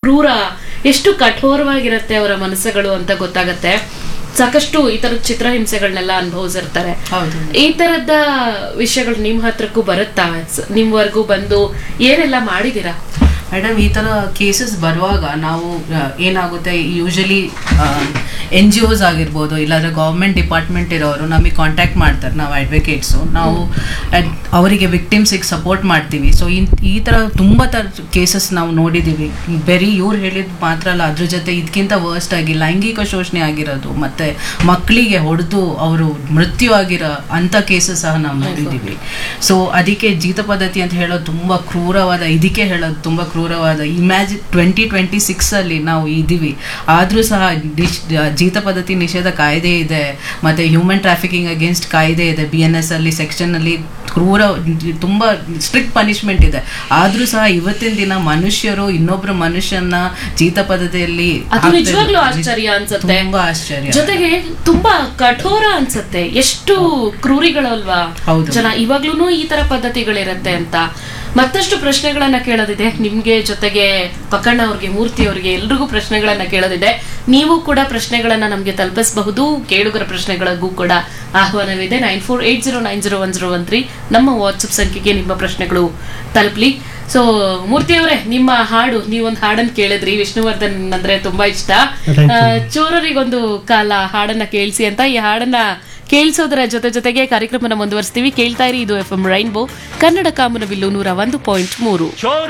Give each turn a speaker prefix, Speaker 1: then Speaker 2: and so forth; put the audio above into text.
Speaker 1: ಕ್ರೂರ ಎಷ್ಟು ಕಠೋರವಾಗಿರತ್ತೆ ಅವರ ಮನಸ್ಸುಗಳು ಅಂತ ಗೊತ್ತಾಗತ್ತೆ ಸಾಕಷ್ಟು ಈ ತರದ ಚಿತ್ರಹಿಂಸೆಗಳನ್ನೆಲ್ಲ ಅನುಭವಿಸಿರ್ತಾರೆ
Speaker 2: ಹೌದು
Speaker 1: ಈ ತರದ ವಿಷಯಗಳು ನಿಮ್ ಹತ್ರಕ್ಕೂ ಬರುತ್ತಾ ಸ- ನಿಮ್ವರ್ಗೂ ಬಂದು ಏನೆಲ್ಲ ಮಾಡಿದೀರಾ
Speaker 2: ಮೇಡಮ್ ಈ ಥರ ಕೇಸಸ್ ಬರುವಾಗ ನಾವು ಆ, ಏನಾಗುತ್ತೆ ಯೂಶಲಿ ಎನ್ ಜಿ ಒಸ್ ಆಗಿರ್ಬೋದು ಇಲ್ಲಾಂದ್ರೆ ಗೌರ್ಮೆಂಟ್ ಡಿಪಾರ್ಟ್ಮೆಂಟ್ ಇರೋರು ನಮಗೆ ಕಾಂಟ್ಯಾಕ್ಟ್ ಮಾಡ್ತಾರೆ ನಾವು ಅಡ್ವೊಕೇಟ್ಸು ನಾವು ಅದ್- ಅವರಿಗೆ ವಿಕ್ಟಿಮ್ಸಿಗೆ ಸಪೋರ್ಟ್ ಮಾಡ್ತೀವಿ ಸೊ ಈ ಥರ ತುಂಬ ಥರ ಕೇಸಸ್ ನಾವು ನೋಡಿದ್ದೀವಿ ಬರೀ ಇವ್ರು ಹೇಳಿದ್ ಮಾತ್ರ ಅಲ್ಲ ಅದ್ರ ಜೊತೆ ಇದಕ್ಕಿಂತ ವರ್ಸ್ಟ್ ಆಗಿ ಲೈಂಗಿಕ ಶೋಷಣೆ ಆಗಿರೋದು ಮತ್ತೆ ಮಕ್ಕಳಿಗೆ ಹೊಡೆದು ಅವರು ಮೃತ್ಯು ಆಗಿರೋ ಅಂಥ ಕೇಸಸ್ ಸಹ ನಾವು ನೋಡಿದ್ದೀವಿ ಸೊ ಅದಕ್ಕೆ ಜೀತ ಪದ್ಧತಿ ಅಂತ ಹೇಳೋದು ತುಂಬ ಕ್ರೂರವಾದ ಇದಕ್ಕೆ ಹೇಳೋದು ತುಂಬ ಕ್ರೂರವಾದ ಇಮ್ಯಾಜಿ ಟ್ವೆಂಟಿ ಟ್ವೆಂಟಿ ಸಿಕ್ಸಲ್ಲಿ ನಾವು ಇದ್ದೀವಿ ಆದರೂ ಸಹ ಡಿಶ್ ಜೀತ ಪದ್ಧತಿ ನಿಷೇಧ ಕಾಯ್ದೆ ಇದೆ ಮತ್ತು ಹ್ಯೂಮನ್ ಟ್ರಾಫಿಕಿಂಗ್ ಅಗೇನ್ಸ್ಟ್ ಕಾಯ್ದೆ ಇದೆ ಬಿ ಎನ್ ಎಸ್ ಅಲ್ಲಿ ಸೆಕ್ಷನಲ್ಲಿ ಕ್ರೂರ ತುಂಬ ಸ್ಟ್ರಿಕ್ಟ್ ಪನಿಷ್ಮೆಂಟ್ ಇದೆ ಆದರೂ ಸಹ ಇವತ್ತಿನ ದಿನ ಮನುಷ್ಯರು ಇನ್ನೊಬ್ಬರ ಮನುಷ್ಯನ ಜೀತ ಪದ್ಧತಿಯಲ್ಲಿ
Speaker 1: ಅದು
Speaker 2: ಹಾಕ್ತಾ
Speaker 1: ನಿಜವಾಗ್ಲೂ
Speaker 2: ಇದ್ದಾರೆ.
Speaker 1: ಆಶ್ಚರ್ಯ ಅನ್ಸುತ್ತೆ
Speaker 2: ತುಂಬಾ ಆಶ್ಚರ್ಯ
Speaker 1: ಜೊತೆಗೆ ತುಂಬಾ ಕಠೋರ ಅನ್ಸುತ್ತೆ ಎಷ್ಟು ಕ್ರೂರಿಗಳಲ್ವಾ
Speaker 2: ಹೌದು.
Speaker 1: ಜನ ಇವಾಗ್ಲೂ ಈ ತರ ಪದ್ಧತಿಗಳಿರತ್ತೆ ಅಂತ ಮತ್ತಷ್ಟು ಪ್ರಶ್ನೆಗಳನ್ನ ಕೇಳೋದಿದೆ ನಿಮ್ಗೆ ಜೊತೆಗೆ ಪಕ್ಕಣ್ಣ ಅವ್ರಿಗೆ ಮೂರ್ತಿ ಅವ್ರಿಗೆ ಎಲ್ರಿಗೂ ಪ್ರಶ್ನೆಗಳನ್ನ ಕೇಳೋದಿದೆ ನೀವು ಕೂಡ ಪ್ರಶ್ನೆಗಳನ್ನ ನಮ್ಗೆ ತಲುಪಿಸಬಹುದು ಕೇಳುಗರ ಪ್ರಶ್ನೆಗಳಿಗೂ ಕೂಡ ಆಹ್ವಾನವಿದೆ nine four eight zero nine zero one zero one three ನಮ್ಮ ವಾಟ್ಸಪ್ ಸಂಖ್ಯೆಗೆ ನಿಮ್ಮ ಪ್ರಶ್ನೆಗಳು ತಲುಪಲಿ ಸೊ ಮೂರ್ತಿ ಅವರೇ ನಿಮ್ಮ ಹಾಡು ನೀವೊಂದು ಹಾಡನ್ನ ಕೇಳಿದ್ರಿ ವಿಷ್ಣುವರ್ಧನ್ ಅಂದ್ರೆ ತುಂಬಾ ಇಷ್ಟ
Speaker 3: Thank
Speaker 1: ಆ, ಚೋರರಿಗೊಂದು ಕಾಲ ಹಾಡನ್ನ ಕೇಳಿಸಿ ಅಂತ ಈ ಹಾಡನ್ನ ಕೇಳಿಸೋದರ ಜೊತೆ ಜೊತೆಗೆ ಕಾರ್ಯಕ್ರಮನ ಮುಂದುವರಿಸ್ತೀವಿ ಕೇಳ್ತಾ ಇರಿ ಇದು ಎಫ್ ಎಂ ರೈನ್ಬೋ ಕನ್ನಡ ಕಾಮನಬಿಲ್ಲು ನೂರ ಒಂದು ಪಾಯಿಂಟ್ ಮೂರು
Speaker 4: ಚೋರ